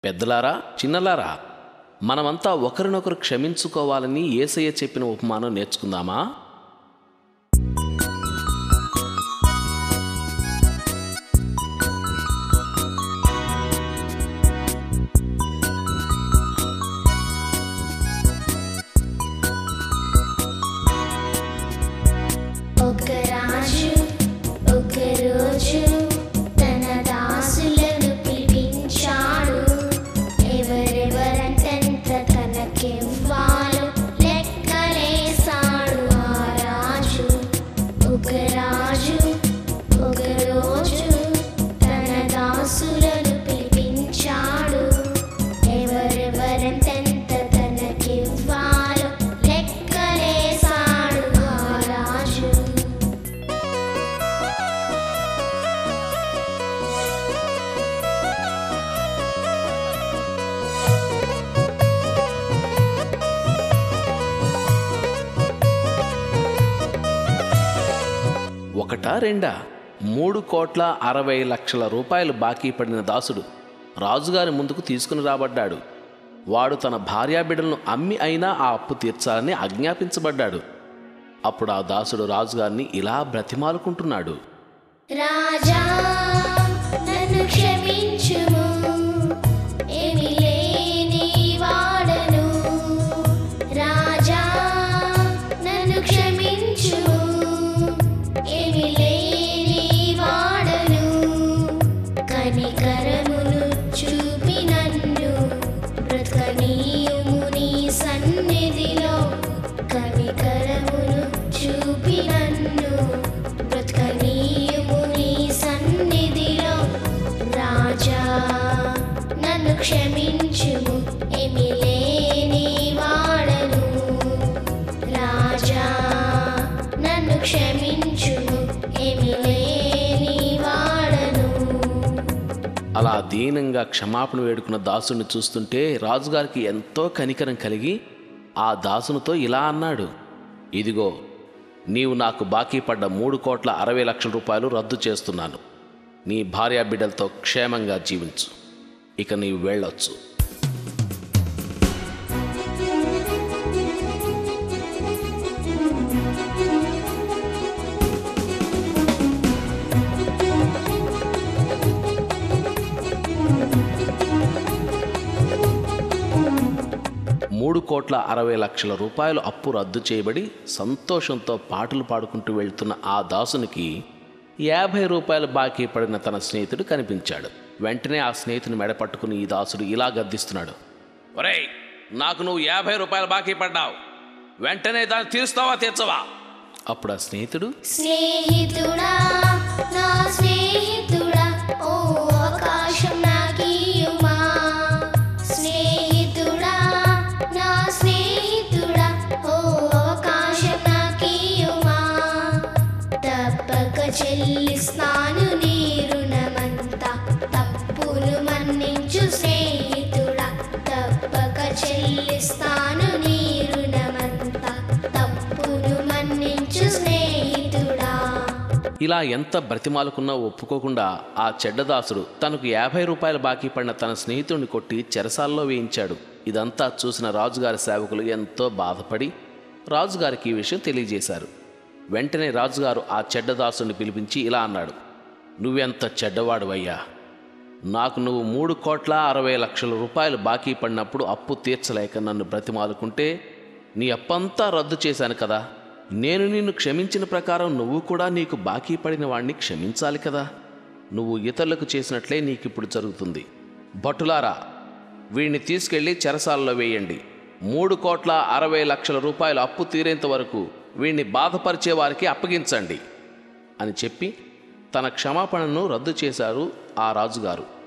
పెద్దలారా చిన్నలారా మనమంతా ఒకరినొకరు క్షమించుకోవాలని ఏసయ్య చెప్పిన ఉపమానం నేర్చుకుందామా ఒక రాజు ఒక రోజు తన దాసులను పిలిపించాడు ఎవరెవరంటెంత తనకివ్వాలో లెక్కలేసాడు ఆ రాజు ఒక రాజు ఒక రోజు తన దాసులను పిలిపించాడు ఎవరెవరంటెంత తనకివ్వాలో లెక్కలేసాడు ఆ రాజు ఒకటా రెండా మూడు కోట్ల అరవై లక్షల రూపాయలు బాకీ పడిన దాసుడు రాజుగారి ముందుకు తీసుకుని రాబడ్డాడు వాడు తన భార్యాబిడ్డలను అమ్మి అయినా ఆ అప్పు తీర్చాలని ఆజ్ఞాపించబడ్డాడు అప్పుడు ఆ దాసుడు రాజుగారిని ఇలా బ్రతిమాలుకుంటున్నాడు రాజా నన్ను క్షమించుము ఏమి లేని వాడను రాజా నన్ను క్షమించుము ఏమి లేని వాడను కనికరమును చూపి నన్ను బ్రతకనీయుము నీ సన్నిధిలో కనికరమును చూపి నన్ను బ్రతకనీయుము నీ సన్నిధిలో రాజా నన్ను క్షమించుము ఏమి లేని వాడను రాజా నన్ను క్షమించుము ఏమి లేని వాడను అలా దీనంగా క్షమాపణ వేడుకున్న దాసుని చూస్తుంటే రాజుగారికి ఎంతో కనికరం కలిగి ఆ దాసునితో ఇలా అన్నాడు ఇదిగో నీవు నాకు బాకీ పడ్డ మూడు కోట్ల అరవై లక్షల రూపాయలు రద్దు చేస్తున్నాను నీ భార్యా బిడ్డలతో క్షేమంగా జీవించు ఇక నీవు వెళ్ళొచ్చు మూడు కోట్ల అరవై లక్షల రూపాయలు అప్పు రద్దు చేయబడి సంతోషంతో పాటలు పాడుకుంటూ వెళ్తున్న ఆ దాసునికి యాభై రూపాయలు బాకీ పడిన తన స్నేహితుడు కనిపించాడు వెంటనే ఆ స్నేహితుని మెడ పట్టుకుని ఈ దాసుడు ఇలా గద్దిస్తున్నాడు ఒరేయ్ నాకు నువ్వు యాభై రూపాయలు బాకీ పడ్డావు వెంటనే దాన్ని తీరుస్తావా తీర్చవా అప్పుడు ఆ స్నేహితుడు స్నేహితుడా నా స్నేహితుడా ఓ ఆకాశం నాకీయుమా స్నేహితుడా నా స్నేహితుడా ఓ ఆకాశం నాకీయుమా తప్పక చెల్లిస్తాను నీ రుణమంతా తప్పును మన్నించు స్నేహితుడా తప్పక చెల్లిస్తాను నీ రుణమంతా తప్పును మన్నించు స్నేహితుడా ఇలా ఎంత బ్రతిమాలుకున్నా ఒప్పుకోకుండా ఆ చెడ్డదాసుడు తనకు యాభై రూపాయలు బాకీ పడిన తన స్నేహితుడిని కొట్టి చెరసాల్లో వేయించాడు ఇదంతా చూసిన రాజుగారి సేవకులు ఎంతో బాధపడి రాజుగారికి ఈ విషయం తెలియజేశారు వెంటనే రాజుగారు ఆ చెడ్డదాసుని పిలిపించి ఇలా అన్నాడు నువ్వెంత చెడ్డవాడువయ్యా నాకు నువ్వు మూడు కోట్ల అరవై లక్షల రూపాయలు బాకీ పడినప్పుడు అప్పు తీర్చలేక నన్ను బ్రతిమాలుకుంటే నీ అప్పంతా రద్దు చేశాను కదా నేను నిన్ను క్షమించిన ప్రకారం నువ్వు కూడా నీకు బాకీ పడిన వాణ్ణి క్షమించాలి కదా నువ్వు ఇతరులకు చేసినట్లే నీకిప్పుడు జరుగుతుంది భటులారా వీడిని తీసుకెళ్లి చెరసాలలో వేయండి మూడు కోట్ల అరవై లక్షల రూపాయలు అప్పు తీరేంత వరకు వీడిని బాధపరిచే వారికి అప్పగించండి అని చెప్పి తన క్షమాపణను రద్దు చేశారు ఆ రాజుగారు